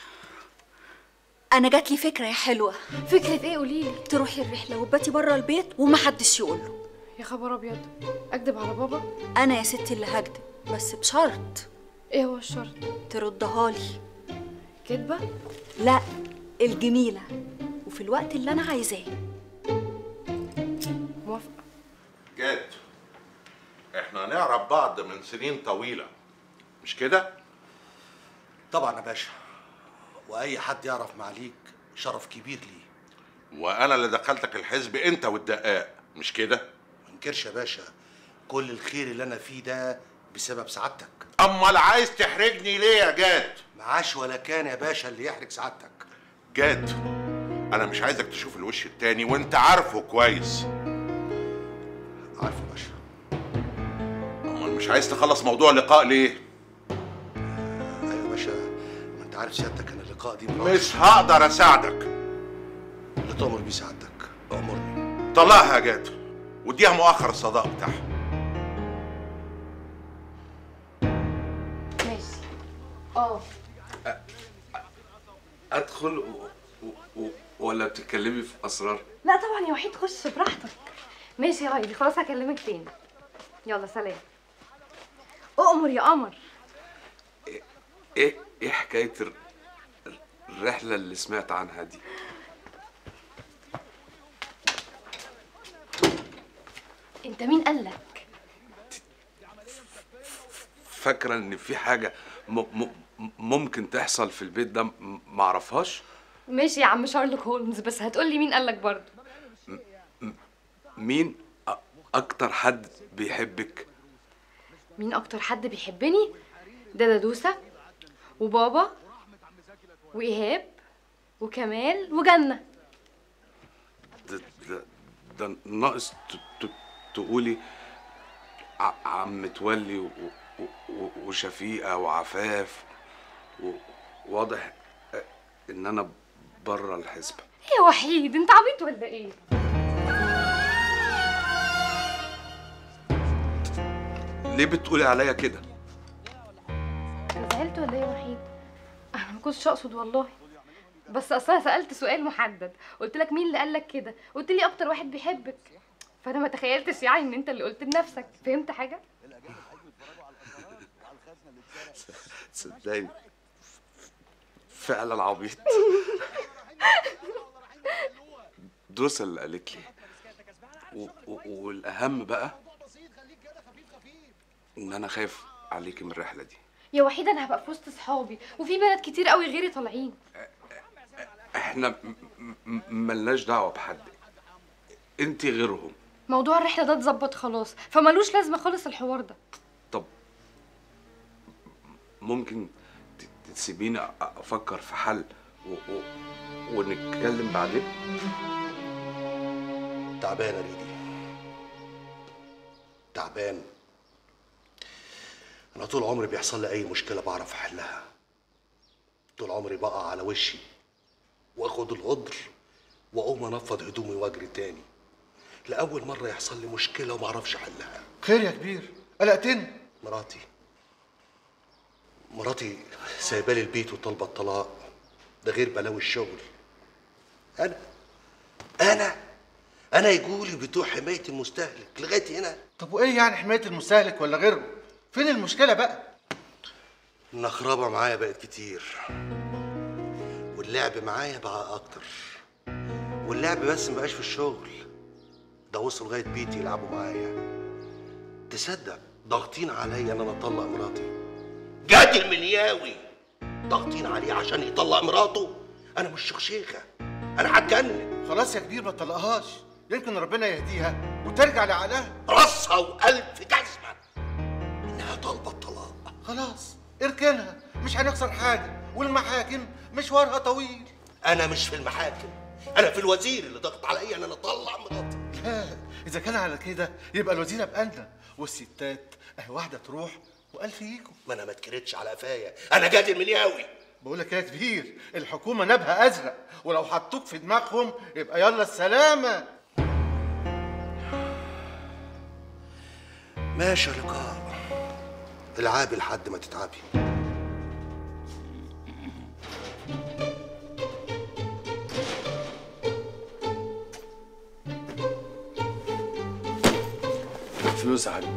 [SPEAKER 4] انا جات لي فكره يا حلوه
[SPEAKER 14] فكره ايه قولي لي
[SPEAKER 4] تروحي الرحله وتباتي بره البيت ومحدش يقول له
[SPEAKER 14] يا خبر ابيض اكدب على بابا
[SPEAKER 4] انا يا ستي اللي هكدب بس بشرط
[SPEAKER 14] ايه هو الشرط
[SPEAKER 4] تردها لي
[SPEAKER 14] كدبه
[SPEAKER 4] لا الجميله وفي الوقت اللي انا عايزاه
[SPEAKER 14] موافقه
[SPEAKER 18] جاد احنا نعرف بعض من سنين طويلة مش كده؟
[SPEAKER 12] طبعا يا باشا واي حد يعرف معاليك شرف كبير ليه
[SPEAKER 18] وانا اللي دخلتك الحزب انت والدقاق مش كده؟
[SPEAKER 12] ما انكرش يا باشا كل الخير اللي انا فيه ده بسبب سعادتك
[SPEAKER 18] امال عايز تحرجني ليه يا جاد؟
[SPEAKER 12] معاش ولا كان يا باشا اللي يحرج سعادتك
[SPEAKER 18] جاد انا مش عايزك تشوف الوش التاني وانت عارفه كويس
[SPEAKER 12] عارفه يا باشا
[SPEAKER 18] امال مش عايز تخلص موضوع اللقاء ليه؟
[SPEAKER 12] ايوه يا باشا ما انت عارف سيادتك ان اللقاء دي
[SPEAKER 18] مش هقدر اساعدك
[SPEAKER 12] اللي تؤمر بيه سعادتك امرني
[SPEAKER 18] طلعها يا جاد واديها مؤخر الصداق بتاعها
[SPEAKER 14] ماشي اه
[SPEAKER 6] ادخل و... و... و... ولا بتتكلمي في اسرار
[SPEAKER 14] لا طبعا يا وحيد خش براحتك ماشي يا رايدي خلاص هكلمك تاني يلا سلام اؤمر يا قمر
[SPEAKER 6] ايه ايه حكايه الر- الرحله اللي سمعت عنها دي
[SPEAKER 14] انت مين قالك
[SPEAKER 6] فاكره ان في حاجه م... م... ممكن تحصل في البيت ده م- معرفهاش
[SPEAKER 14] ماشي يا عم شارلوك هولمز بس هتقولي مين قالك برضه
[SPEAKER 6] مين أ... اكتر حد بيحبك
[SPEAKER 14] مين اكتر حد بيحبني ده دودوسة وبابا وايهاب وكمال وجنة
[SPEAKER 6] ده, ده, ده ناقص ت- ت- تقولي ع- عم متولي و- و- و- وشفيقة وعفاف و- واضح ان انا بره الحسبة
[SPEAKER 14] ايه يا وحيد انت عبيط ولا ايه
[SPEAKER 6] ليه بتقولي عليا كده
[SPEAKER 14] انا زعلت ولا ايه يا وحيد انا ما كنتش اقصد والله بس اصلا سالت سؤال محدد قلت لك مين اللي قال لك كده قلت لي اكتر واحد بيحبك فانا ما تخيلتش يعني ان انت اللي قلت لنفسك فهمت حاجه
[SPEAKER 6] صدقني فعلا عبيط دوسة اللي قالت لي و- و- والاهم بقى ان انا خايف عليكي من الرحله دي
[SPEAKER 14] يا وحيد انا هبقى في وسط صحابي وفي بنات كتير قوي غيري طالعين
[SPEAKER 6] احنا م- م- ملناش دعوه بحد انت غيرهم
[SPEAKER 14] موضوع الرحله ده اتظبط خلاص فملوش لازمه خالص الحوار ده
[SPEAKER 6] طب ممكن ت- تسيبيني أ- افكر في حل و... و... ونتكلم بعدين
[SPEAKER 12] تعبان يا ريدي تعبان انا طول عمري بيحصل لي اي مشكله بعرف احلها طول عمري بقع على وشي واخد القدر واقوم انفض هدومي واجري تاني لاول مره يحصل لي مشكله وما اعرفش احلها
[SPEAKER 19] خير يا كبير قلقتني
[SPEAKER 12] مراتي مراتي سايبالي البيت وطالبه الطلاق ده غير بلاوي الشغل انا انا انا يقولي بتوع حمايه المستهلك لغايه هنا
[SPEAKER 19] طب وايه يعني حمايه المستهلك ولا غيره فين المشكله بقى
[SPEAKER 12] النخربه معايا بقت كتير واللعب معايا بقى اكتر واللعب بس مبقاش في الشغل ده وصل لغايه بيتي يلعبوا معايا تصدق ضاغطين عليا ان انا اطلق مراتي جاد المنياوي ضاغطين عليه عشان يطلق مراته انا مش شيخه انا هتجنن
[SPEAKER 19] خلاص يا كبير ما تطلقهاش يمكن ربنا يهديها وترجع لعقلها
[SPEAKER 12] راسها والف جزمه انها طالبه الطلاق
[SPEAKER 19] خلاص اركنها مش هنخسر حاجه والمحاكم مشوارها طويل
[SPEAKER 12] انا مش في المحاكم انا في الوزير اللي ضغط عليا ان انا اطلع مراتي
[SPEAKER 19] لا اذا كان على كده يبقى الوزير بقالنا والستات اهي واحده تروح والف يجوا
[SPEAKER 12] ما انا ما اتكرتش على قفايا انا جاد المنياوي
[SPEAKER 19] بقول لك يا كبير الحكومه نبها ازرق ولو حطوك في دماغهم يبقى يلا السلامه
[SPEAKER 12] ماشي يا لقاء العابي لحد ما تتعبي
[SPEAKER 1] فلوس يا حاج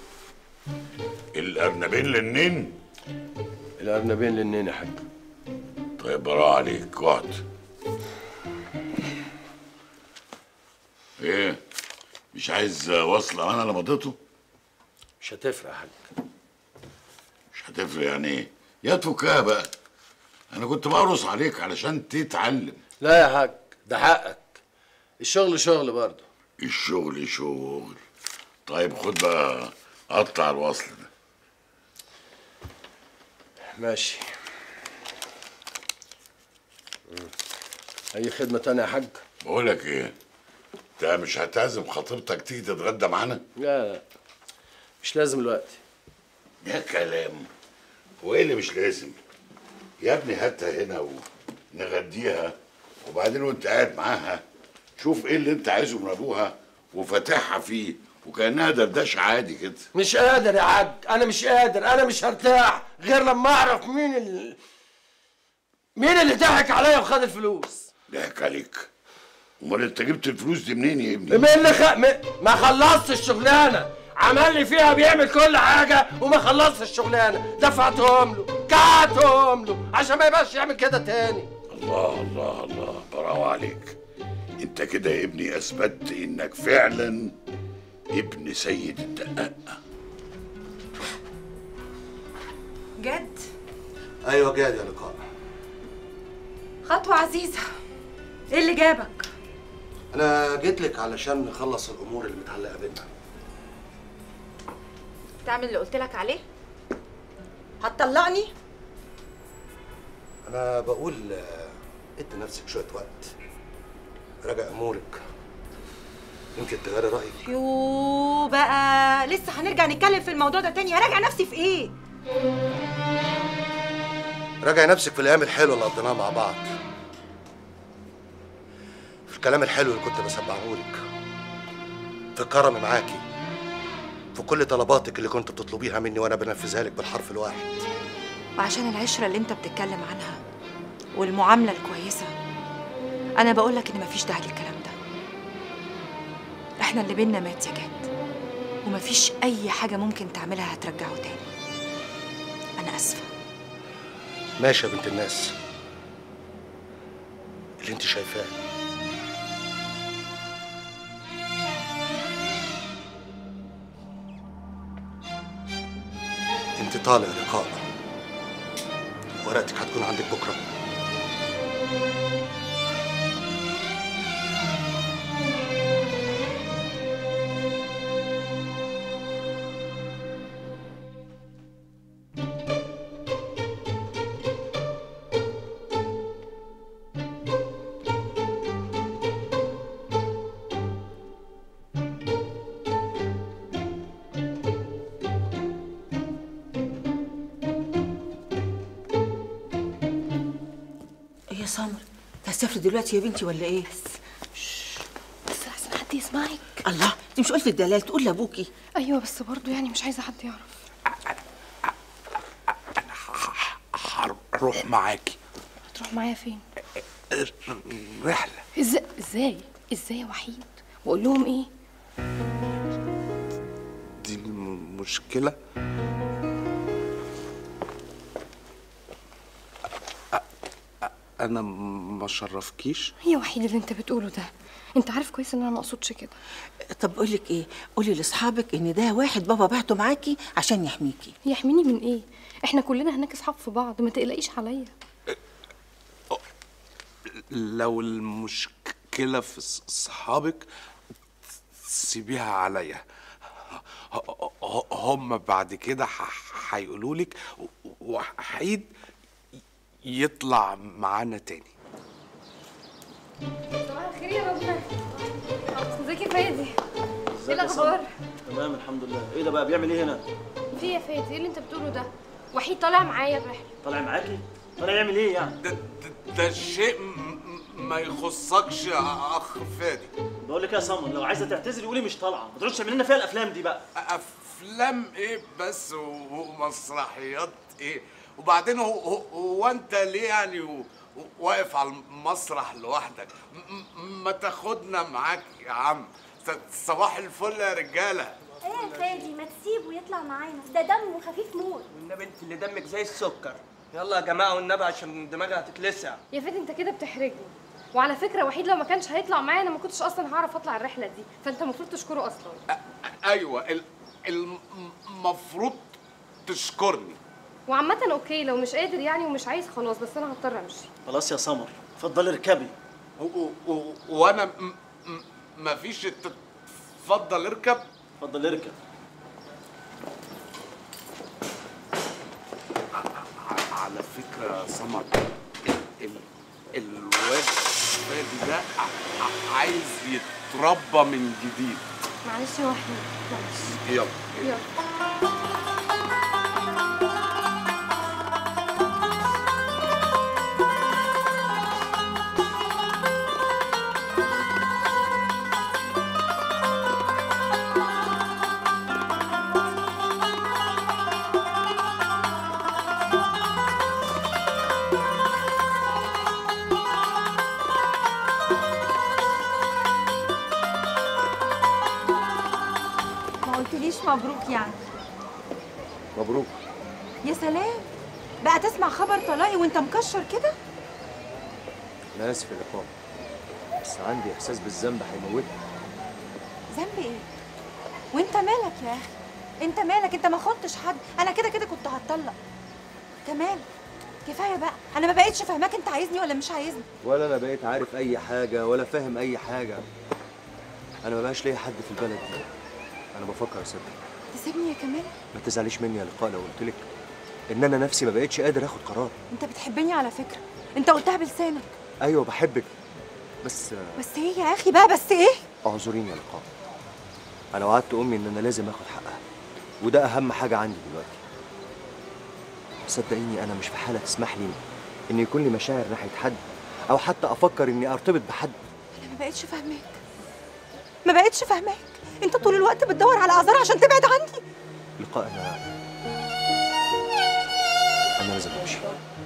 [SPEAKER 5] الارنبين للنين
[SPEAKER 1] الارنبين للنين يا حاج
[SPEAKER 5] طيب براء عليك اقعد ايه مش عايز وصل انا اللي مضيته
[SPEAKER 1] مش هتفرق يا حاج
[SPEAKER 5] مش هتفرق يعني ايه يا تفكها بقى انا كنت بقرص عليك علشان تتعلم
[SPEAKER 1] لا يا حاج ده حقك الشغل شغل برضه
[SPEAKER 5] الشغل شغل طيب خد بقى قطع الوصل ده
[SPEAKER 1] ماشي اي خدمه تانية يا حاج
[SPEAKER 5] بقول لك ايه انت مش هتعزم خطيبتك تيجي تتغدى معانا
[SPEAKER 1] لا لا مش لازم الوقت
[SPEAKER 5] يا كلام هو ايه اللي مش لازم يا ابني هاتها هنا ونغديها وبعدين وانت قاعد معاها شوف ايه اللي انت عايزه من ابوها وفاتحها فيه وكانها دردشه عادي كده
[SPEAKER 1] مش قادر يا حاج انا مش قادر انا مش هرتاح غير لما اعرف مين ال... مين اللي ضحك عليا وخد الفلوس
[SPEAKER 5] ضحك عليك امال انت جبت الفلوس دي منين يا ابني
[SPEAKER 1] مين اللي خ... م... ما خلصت الشغلانه عمل لي فيها بيعمل كل حاجه وما خلصت الشغلانه دفعتهم له كعتهم له عشان ما يبقاش يعمل كده تاني
[SPEAKER 5] الله الله الله برافو عليك انت كده يا ابني اثبتت انك فعلا ابن سيد الدقاق
[SPEAKER 8] جد
[SPEAKER 12] ايوه جاد يا لقاء
[SPEAKER 8] خطوة عزيزة ايه اللي جابك؟
[SPEAKER 12] انا جيت لك علشان نخلص الامور اللي متعلقه بينا
[SPEAKER 3] تعمل اللي قلت لك عليه هتطلقني
[SPEAKER 12] انا بقول آه، ادي نفسك شويه وقت راجع امورك يمكن تغيري رايك
[SPEAKER 8] يو بقى لسه هنرجع نتكلم في الموضوع ده تاني هراجع نفسي في ايه
[SPEAKER 12] راجع نفسك في الايام الحلوه اللي قضيناها مع بعض في الكلام الحلو اللي كنت بسمعهولك في كرمي معاكي في كل طلباتك اللي كنت بتطلبيها مني وانا بنفذها لك بالحرف الواحد
[SPEAKER 8] وعشان العشرة اللي انت بتتكلم عنها والمعاملة الكويسة أنا بقولك إن مفيش داعي للكلام ده إحنا اللي بينا مات يا جاد ومفيش أي حاجة ممكن تعملها هترجعه تاني أنا آسفة
[SPEAKER 12] ماشي يا بنت الناس اللي انت شايفاه انت طالع لقاء ورقتك هتكون عندك بكره
[SPEAKER 10] ايه يا سمر هتسافري دلوقتي يا بنتي ولا ايه
[SPEAKER 14] بس احسن حد يسمعك
[SPEAKER 10] الله انت مش قلت الدلال تقول لابوكي
[SPEAKER 14] ايوه بس برضه يعني مش عايزه حد يعرف
[SPEAKER 13] هروح معاكي
[SPEAKER 14] هتروح معايا فين
[SPEAKER 13] رحلة
[SPEAKER 14] ازاي ازاي ازاي يا وحيد واقول لهم ايه
[SPEAKER 13] دي المشكلة أنا ما شرفكيش
[SPEAKER 14] يا وحيد اللي انت بتقوله ده انت عارف كويس ان انا ما اقصدش كده
[SPEAKER 10] طب اقول لك ايه قولي لاصحابك ان ده واحد بابا بعته معاكي عشان يحميكي
[SPEAKER 14] يحميني من ايه احنا كلنا هناك اصحاب في بعض ما تقلقيش عليا
[SPEAKER 13] لو المشكلة في ص- صحابك سيبيها عليا ه- ه- هم بعد كده ح- هيقولوا لك وحيد يطلع معانا تاني
[SPEAKER 14] صباح الخير يا ربنا ازيك يا فادي ايه الاخبار
[SPEAKER 20] تمام الحمد لله ايه ده بقى بيعمل ايه هنا
[SPEAKER 14] في إيه يا فادي ايه اللي انت بتقوله ده وحيد طالع معايا الرحله
[SPEAKER 20] طالع معاكي طالع يعمل ايه يعني
[SPEAKER 13] ده, ده, ده شيء م- م- ما يخصكش يا اخ فادي
[SPEAKER 20] بقول لك يا سمر لو عايزه تعتذري قولي مش طالعه ما تقعدش تعمل لنا فيها الافلام دي بقى
[SPEAKER 13] افلام ايه بس و- ومسرحيات ايه وبعدين هو, هو, هو انت ليه يعني و- و- واقف على المسرح لوحدك م- م- ما تاخدنا معاك يا عم س- صباح الفل يا رجاله
[SPEAKER 21] ايه يا فادي ما تسيبه يطلع معانا ده دمه خفيف موت
[SPEAKER 22] والنبي انت اللي دمك زي السكر يلا يا جماعه والنبي عشان دماغي هتتلسع
[SPEAKER 14] يا فادي انت كده بتحرجني وعلى فكره وحيد لو ما كانش هيطلع معايا انا ما كنتش اصلا هعرف اطلع الرحله دي فانت المفروض تشكره اصلا
[SPEAKER 13] ايوه ال- المفروض تشكرني
[SPEAKER 14] وعامه اوكي لو مش قادر يعني ومش عايز خلاص بس انا هضطر امشي
[SPEAKER 20] خلاص يا سمر اتفضلي اركبي
[SPEAKER 13] و- و- وانا م- م- مفيش الت- اتفضل اركب
[SPEAKER 20] اتفضل اركب
[SPEAKER 13] ع- على فكرة يا سمر ال- الواد فادي ده ع- ع- عايز يتربى من جديد
[SPEAKER 14] معلش يا وحيد معلش
[SPEAKER 13] يلا
[SPEAKER 14] يلا
[SPEAKER 3] ما قلتليش مبروك يعني
[SPEAKER 11] مبروك
[SPEAKER 3] يا سلام بقى تسمع خبر طلاقي وانت مكشر كده
[SPEAKER 9] انا اسف يا لقاء بس عندي احساس بالذنب هيموتني
[SPEAKER 3] ذنب ايه وانت مالك يا اخي انت مالك انت ما خدتش حد انا كده كده كنت هتطلق تمام كفايه بقى انا ما بقتش فاهماك انت عايزني ولا مش عايزني
[SPEAKER 9] ولا انا بقيت عارف اي حاجه ولا فاهم اي حاجه انا ما بقاش ليا حد في البلد دي انا بفكر اسيبها
[SPEAKER 3] تسيبني يا كمال
[SPEAKER 9] ما تزعليش مني يا لقاء لو قلت لك ان انا نفسي ما بقتش قادر اخد قرار
[SPEAKER 3] انت بتحبني على فكره انت قلتها بلسانك
[SPEAKER 9] ايوه بحبك بس
[SPEAKER 3] بس ايه يا اخي بقى بس ايه
[SPEAKER 9] اعذريني يا لقاء انا وعدت امي ان انا لازم اخد حقها وده اهم حاجه عندي دلوقتي صدقيني انا مش في حاله تسمح لي ان يكون لي مشاعر ناحيه حد او حتى افكر اني ارتبط بحد
[SPEAKER 3] انا ما بقتش فاهماك ما بقتش فاهماك انت طول الوقت بتدور على اعذار عشان تبعد عني
[SPEAKER 9] لقاء انا انا لازم امشي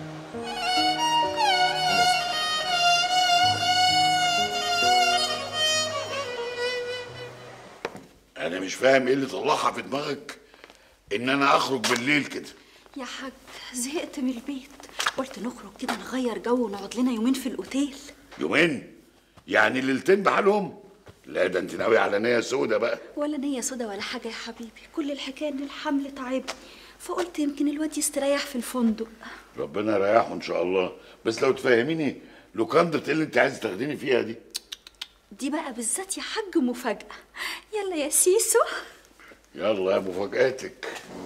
[SPEAKER 5] انا مش فاهم ايه اللي طلعها في دماغك ان انا اخرج بالليل كده
[SPEAKER 4] يا حاج زهقت من البيت قلت نخرج كده نغير جو ونقعد لنا يومين في الاوتيل
[SPEAKER 5] يومين يعني ليلتين بحالهم لا ده انت ناوي على نيه سودة بقى
[SPEAKER 4] ولا نية سودا ولا حاجة يا حبيبي كل الحكاية ان الحمل تعبني فقلت يمكن الواد يستريح في الفندق
[SPEAKER 5] ربنا يريحه ان شاء الله بس لو تفهميني لوكاندا ايه اللي انت عايز تاخديني فيها دي
[SPEAKER 4] دي بقى بالذات يا حاج مفاجأة يلا يا سيسو
[SPEAKER 5] يلا يا مفاجاتك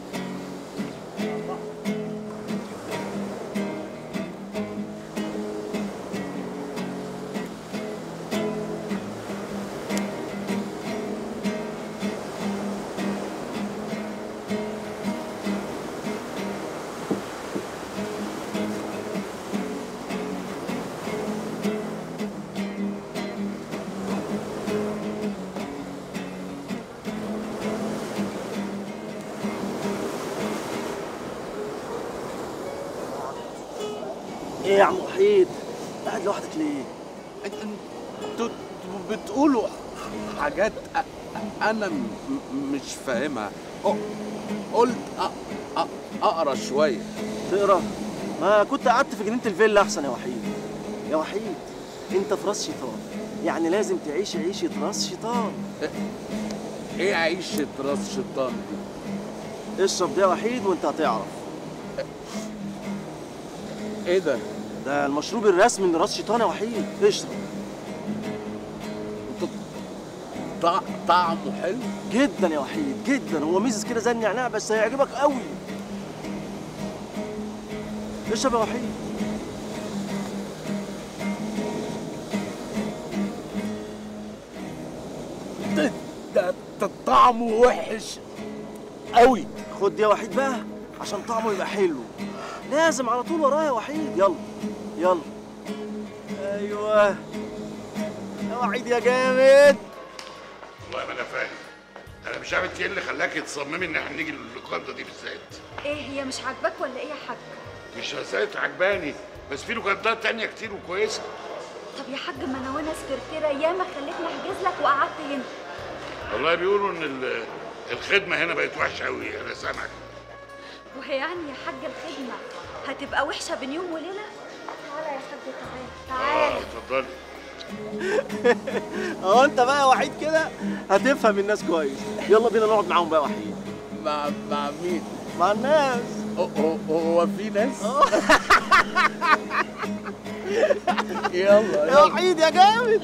[SPEAKER 20] ايه يا عم وحيد قاعد لوحدك ليه
[SPEAKER 13] انتوا بتقولوا حاجات أ- انا م- مش فاهمها أ- قلت أ- أ- اقرا شويه
[SPEAKER 20] تقرا ما كنت قعدت في جنينه الفيلا احسن يا وحيد يا وحيد انت في راس شيطان يعني لازم تعيش عيشه راس شيطان
[SPEAKER 13] ايه عيشه راس شيطان دي
[SPEAKER 20] اشرب ده يا وحيد وانت هتعرف
[SPEAKER 13] ايه ده
[SPEAKER 20] ده المشروب الرسمي من راس شيطان يا وحيد اشرب
[SPEAKER 13] طع- طعمه حلو
[SPEAKER 20] جدا يا وحيد جدا هو ميزز كده زي النعناع بس هيعجبك قوي اشرب يا وحيد
[SPEAKER 13] ده ده ده طعمه وحش قوي
[SPEAKER 20] خد يا وحيد بقى عشان طعمه يبقى حلو لازم على طول ورايا يا وحيد يلا يلا ايوه يا وحيد يا جامد
[SPEAKER 5] والله ما انا فاهم انا مش عارف ايه اللي خلاكي تصممي ان احنا نيجي اللوكاندا دي بالذات
[SPEAKER 4] ايه هي مش عاجباك ولا ايه يا حاج
[SPEAKER 5] مش مسألة عجباني بس في لوكاندات تانية كتير وكويسة
[SPEAKER 4] طب يا حاج ما انا وانا سكرتيره ياما خليتني احجز لك وقعدت هنا
[SPEAKER 5] والله بيقولوا ان ال- الخدمة هنا بقت وحشة قوي انا سامعك
[SPEAKER 4] وهي يعني يا حاج الخدمه هتبقى وحشه بين يوم وليله تعالى يا حاج تعالى
[SPEAKER 5] اه
[SPEAKER 4] تعالى
[SPEAKER 5] اتفضلي
[SPEAKER 20] اهو انت بقى يا وحيد كده هتفهم الناس كويس يلا بينا نقعد معاهم بقى يا وحيد
[SPEAKER 13] مع مع مين
[SPEAKER 20] مع الناس
[SPEAKER 13] هو هو في ناس يلا
[SPEAKER 20] يا وحيد يا جامد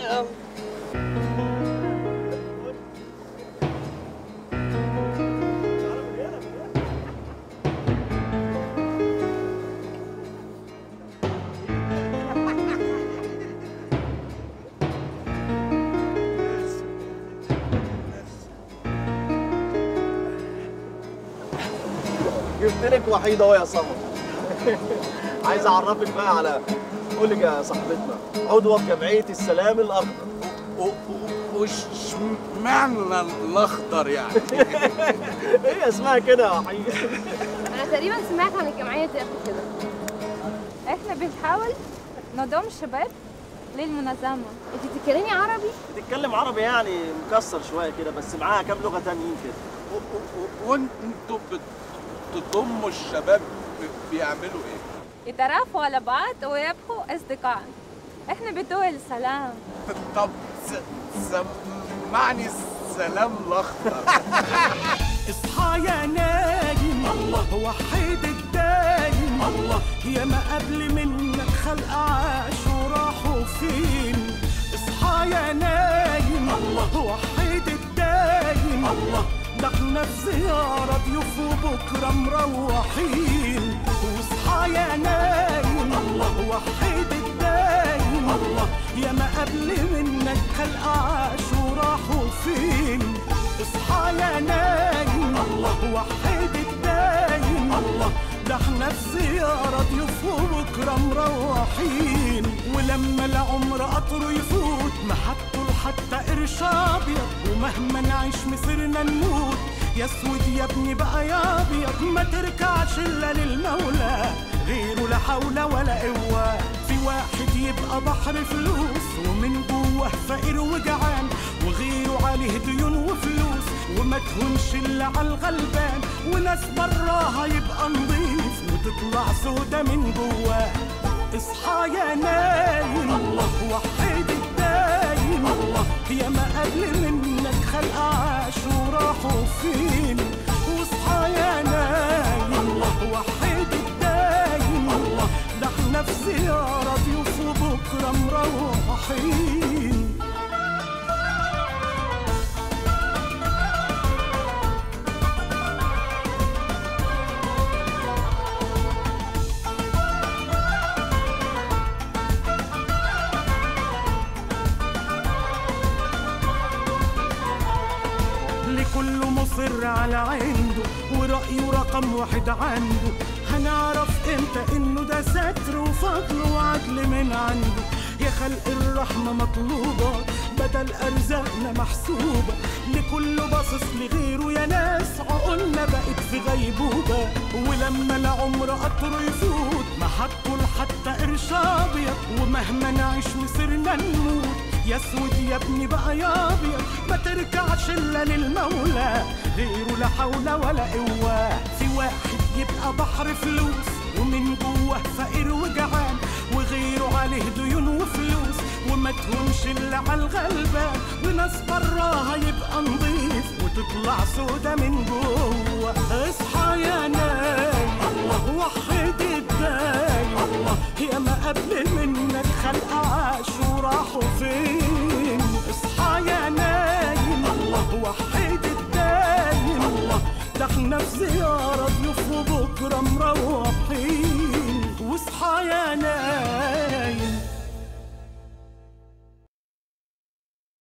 [SPEAKER 20] جبت لك وحيد اهو يا سمر عايز اعرفك بقى على قولك يا صاحبتنا عضوة في جمعية السلام الأخضر
[SPEAKER 13] وش معنى الاخضر يعني
[SPEAKER 20] هي اسمها كده يا وحيد
[SPEAKER 14] انا تقريبا سمعت عن الجمعيه دي قبل كده
[SPEAKER 2] احنا بنحاول نضم الشباب للمنظمة
[SPEAKER 14] انت بتتكلمي عربي
[SPEAKER 20] بتتكلم عربي يعني مكسر شوية كده بس معاها كام لغة تانيين كده
[SPEAKER 13] وانتوا بتضموا الشباب بيعملوا ايه؟
[SPEAKER 2] يتعرفوا على بعض ويبقوا أصدقاء احنا بتوع السلام
[SPEAKER 13] طب س- سمعني السلام الاخضر
[SPEAKER 7] اصحى يا نايم الله وحيد الدايم الله يا ما قبل منك خلق عاش وراحوا فين اصحى يا نايم الله وحيد الدايم الله ده احنا في زيارة ضيوف وبكرة مروحين واصحى يا نايم الله وحيد الدايم الله يا ما قبل منك خلق عاش وراحوا فين اصحى يا نايم الله وحد الدايم الله ده احنا في زيارة ضيوف وبكرة مروحين ولما العمر قطره يفوت محطه حتى قرش ابيض ومهما نعيش مصيرنا نموت يا اسود يا ابني بقى يا ابيض ما تركعش الا للمولى غيره لا حول ولا قوه في واحد يبقى بحر فلوس ومن جوه فقير وجعان وغيره عليه ديون وفلوس وما تهونش الا على الغلبان وناس براها يبقى نضيف وتطلع سودا من جواه اصحى يا نايم الله وحد الدايم الله يا ما قبل منك خلق عاش وراحوا فين واصحى يا نايم الله وحد الدايم الله ده احنا في زيارة ضيوف وبكرة مروحين لكل مصر على عنده ورأيه رقم واحد عنده هنعرف امتى انه ده ستر وفضل وعدل من عنده يا خلق الرحمة مطلوبة بدل أرزاقنا محسوبة لكل باصص لغيره يا ناس عقولنا بقت في غيبوبة ولما العمر قطره يفوت ما حطه لحتى قرش أبيض ومهما نعيش مصيرنا نموت يا اسود يا ابني بقى يا ابيض ما تركعش الا للمولى غيره لا حول ولا قوه في واحد يبقى بحر فلوس ومن جوه فقير وجعان وغيره عليه ديون وفلوس وما تهونش الا على الغلبان وناس براها يبقى نضيف وتطلع سودا من جوه اصحى يا نايم الله وحد الدايم الله يا ما قبل منك خلق عاش وراحوا فين اصحى يا نايم الله وحد الدايم الله ده احنا في زيارة ضيوف وبكرة مروحين واصحى يا نايم